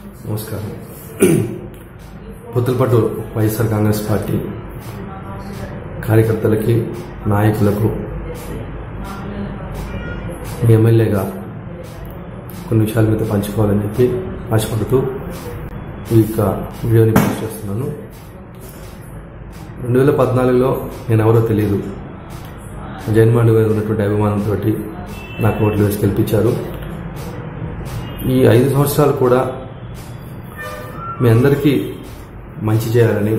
నమస్కారం పుత్తలపట్టు వైఎస్ఆర్ కాంగ్రెస్ పార్టీ కార్యకర్తలకి నాయకులకు మీ ఎమ్మెల్యేగా కొన్ని విషయాల మీద పంచుకోవాలని చెప్పి ఆశపడుతూ ఈ యొక్క వీడియోని పోస్ట్ చేస్తున్నాను రెండు వేల పద్నాలుగులో నేను ఎవరో తెలియదు జగన్మోహన్ గారు ఉన్నటువంటి అభిమానంతో నాకు ఓట్లు వేసి గెలిపించారు ఈ ఐదు సంవత్సరాలు కూడా మీ అందరికీ మంచి చేయాలని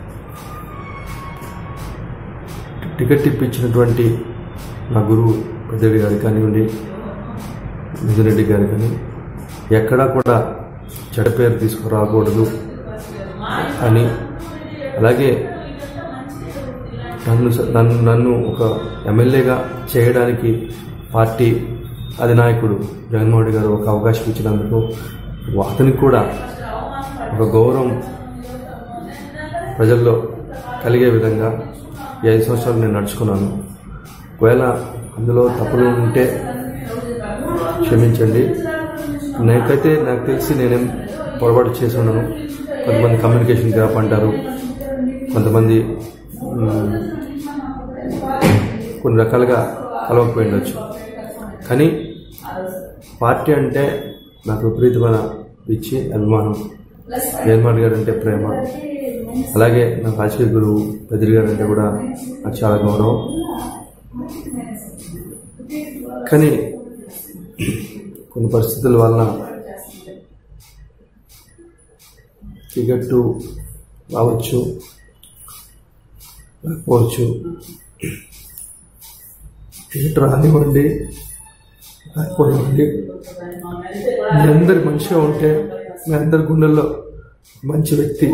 టికెట్ ఇప్పించినటువంటి నా గురువు పెద్దరెడ్డి గారికి కానివ్వండి మిథునరెడ్డి గారికి కానీ ఎక్కడా కూడా చెడ్డ పేరు తీసుకురాకూడదు అని అలాగే నన్ను నన్ను నన్ను ఒక ఎమ్మెల్యేగా చేయడానికి పార్టీ అధినాయకుడు జగన్మోహన్ రెడ్డి గారు ఒక అవకాశం ఇచ్చినందుకు అతనికి కూడా ఒక గౌరవం ప్రజల్లో కలిగే విధంగా ఈ ఐదు సంవత్సరాలు నేను నడుచుకున్నాను ఒకవేళ అందులో తప్పులు ఉంటే క్షమించండి నాకైతే నాకు తెలిసి నేనేం పొరపాటు చేసి ఉన్నాను కొంతమంది కమ్యూనికేషన్ గ్యాప్ అంటారు కొంతమంది మ్, కొన్ని రకాలుగా కలవకపోయి ఉండొచ్చు కానీ పార్టీ అంటే నాకు విపరీతమైన పిచ్చి అభిమానం జగన్మోహన్ గారు అంటే ప్రేమ అలాగే నా రాజకీయ గురువు పెద్దరి గారు అంటే కూడా నాకు చాలా గౌరవం కానీ కొన్ని పరిస్థితుల వలన టికెట్ రావచ్చు రాకపోవచ్చు టికెట్ రానివ్వండి రాకపోనివ్వండి మీ అందరి మంచిగా ఉంటే మీ అందరి గుండెల్లో మంచి వ్యక్తి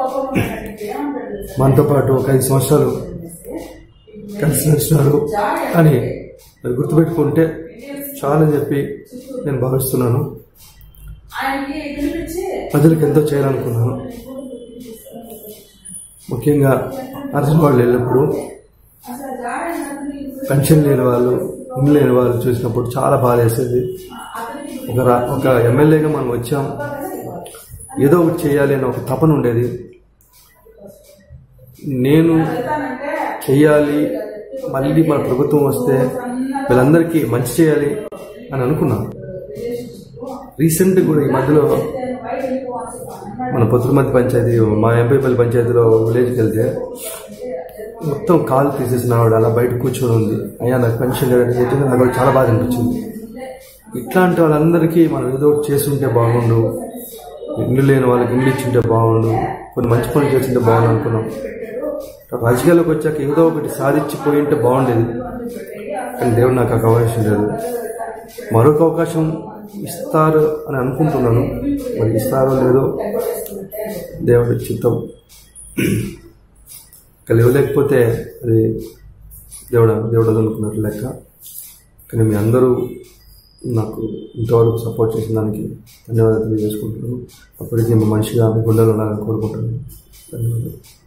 మనతో పాటు ఒక ఐదు సంవత్సరాలు కలిసి నడిచినారు అని అది గుర్తుపెట్టుకుంటే చాలని చెప్పి నేను భావిస్తున్నాను ప్రజలకు ఎంతో చేయాలనుకున్నాను ముఖ్యంగా అర్జున్ వాళ్ళు వెళ్ళినప్పుడు పెన్షన్ లేని వాళ్ళు ఇల్లు లేని వాళ్ళు చూసినప్పుడు చాలా బాధ వేసేది ఒక రా- ఒక ఎమ్మెల్యేగా మనం వచ్చాం ఏదో ఒకటి చేయాలి అనే ఒక తపన ఉండేది నేను చెయ్యాలి మళ్ళీ మన ప్రభుత్వం వస్తే వీళ్ళందరికీ మంచి చేయాలి అని అనుకున్నాను రీసెంట్ కూడా ఈ మధ్యలో మన పొత్తులమతి పంచాయతీ మా ఎంపీపల్లి పంచాయతీలో విలేజ్కి వెళ్తే మొత్తం కాలు తీసేసిన ఆవిడ అలా బయట కూర్చొని ఉంది అయ్యా నాకు పెన్షన్ లేదని చెప్పింది నాకు కూడా చాలా బాధ అనిపించింది ఇట్లాంటి వాళ్ళందరికీ మనం ఏదో ఒకటి చేస్తుంటే బాగుండు ఇల్లు లేని వాళ్ళకి ఇల్లు ఇచ్చింటే బాగుండు కొన్ని మంచి పనులు చేస్తుంటే బాగుండు అనుకున్నాం రాజకీయాల్లోకి వచ్చాక ఏదో ఒకటి సాధించిపోయి ఉంటే బాగుండేది కానీ దేవుడు నాకు ఆ అవకాశం లేదు మరొక అవకాశం ఇస్తారు అని అనుకుంటున్నాను మరి ఇస్తారో లేదో దేవుడి చిత్తం ఇక లేవలేకపోతే అది దేవుడ దేవుడు అనుకున్నట్టు లెక్క కానీ మీ అందరూ నాకు ఇంతవరకు సపోర్ట్ చేసిన దానికి ధన్యవాదాలు తెలియజేసుకుంటున్నాను అప్పటికీ మీ మనిషిగా మీ గుండెలో ఉండాలని కోరుకుంటున్నాను ధన్యవాదాలు